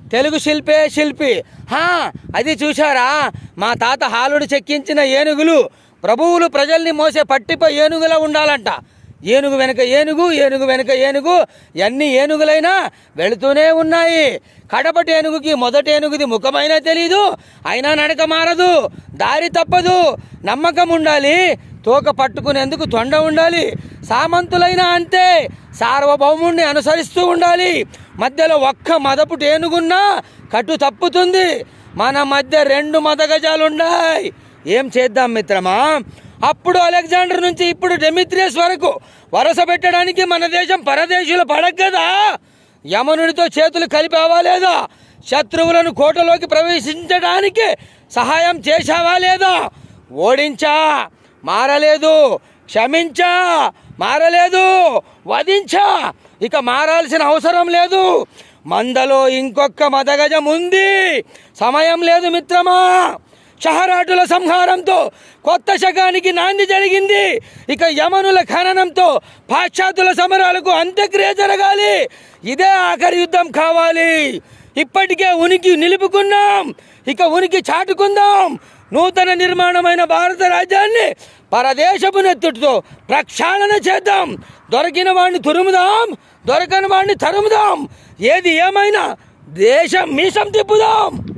తెలుగు శిల్పే శిల్పి హా అది చూశారా మా తాత హాలుడు చెక్కించిన ఏనుగులు ప్రభువులు ప్రజల్ని మోసే పట్టిపై ఏనుగులా ఉండాలంట ఏనుగు వెనక ఏనుగు ఏనుగు వెనక ఏనుగు ఎన్ని ఏనుగులైనా వెళుతూనే ఉన్నాయి కడపటి ఏనుగుకి మొదటి ఏనుగుది ముఖమైనా తెలీదు అయినా నడక మారదు దారి తప్పదు నమ్మకం ఉండాలి తోక పట్టుకునేందుకు తొండ ఉండాలి సామంతులైనా అంతే సార్వభౌముణ్ణి అనుసరిస్తూ ఉండాలి మధ్యలో ఒక్క మదపుటి ఏనుగున్నా కట్టు తప్పుతుంది మన మధ్య రెండు మదగజాలున్నాయి ఏం చేద్దాం మిత్రమా అప్పుడు అలెగ్జాండర్ నుంచి ఇప్పుడు డెమిత్రియస్ వరకు వరస పెట్టడానికి మన దేశం పరదేశులు పడగదా యమనుడితో చేతులు కలిపావా లేదా శత్రువులను కోటలోకి ప్రవేశించడానికి సహాయం చేశావా లేదా ఓడించా మారలేదు క్షమించా మారలేదు వధించా ఇక మారాల్సిన అవసరం లేదు మందలో ఇంకొక మదగజం ఉంది సమయం లేదు మిత్రమా షహరాటుల సంహారంతో కొత్త శకానికి నాంది జరిగింది ఇక యమనుల ఖననంతో పాశ్చాత్యుల సమరాలకు అంత్యక్రియ జరగాలి ఇదే ఆఖరి యుద్ధం కావాలి ఇప్పటికే ఉనికి నిలుపుకున్నాం ఇక ఉనికి చాటుకుందాం నూతన నిర్మాణమైన భారత రాజ్యాన్ని పరదేశపు నెత్తుటితో ప్రక్షాళన చేద్దాం దొరికిన వాడిని తురుముదాం దొరకని వాడిని తరుముదాం ఏది ఏమైనా దేశం మీసం తిప్పుదాం